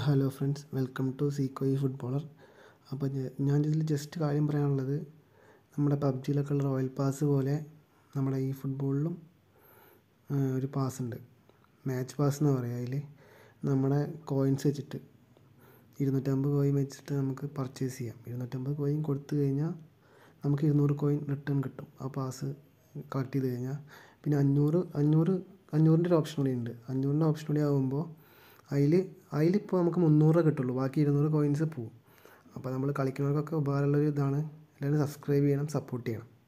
hello friends welcome to സീക്കോയി footballer അപ്പോൾ ഞാൻ ഇതിൽ ജസ്റ്റ് കാര്യം പറയാനുള്ളത് നമ്മുടെ പബ്ജിയിലൊക്കെ ഉള്ള റോയൽ പാസ് പോലെ നമ്മുടെ ഈ ഫുട്ബോളിലും ഒരു പാസ് ഉണ്ട് മാച്ച് പാസ് എന്ന് പറയുക അതിൽ നമ്മുടെ കോയിൻസ് വെച്ചിട്ട് ഇരുന്നൂറ്റമ്പത് കോയിൻ വെച്ചിട്ട് നമുക്ക് പർച്ചേസ് ചെയ്യാം ഇരുന്നൂറ്റമ്പത് കോയിൻ കൊടുത്തു കഴിഞ്ഞാൽ നമുക്ക് ഇരുന്നൂറ് കോയിൻ റിട്ടേൺ കിട്ടും ആ പാസ് കളക്ട് ചെയ്ത് കഴിഞ്ഞാൽ പിന്നെ അഞ്ഞൂറ് അഞ്ഞൂറ് അഞ്ഞൂറിൻ്റെ ഒരു ഓപ്ഷൻ കൂടി ഉണ്ട് അഞ്ഞൂറിൻ്റെ ഓപ്ഷൻ കൂടി ആകുമ്പോൾ അതിൽ അതിലിപ്പോൾ നമുക്ക് മുന്നൂറ് കിട്ടുള്ളൂ ബാക്കി ഇരുന്നൂറ് കോയിൻസ് പോവും അപ്പോൾ നമ്മൾ കളിക്കുന്നവർക്കൊക്കെ ഉപകാരമുള്ളൊരു ഇതാണ് എല്ലാവരും സബ്സ്ക്രൈബ് ചെയ്യണം സപ്പോർട്ട് ചെയ്യണം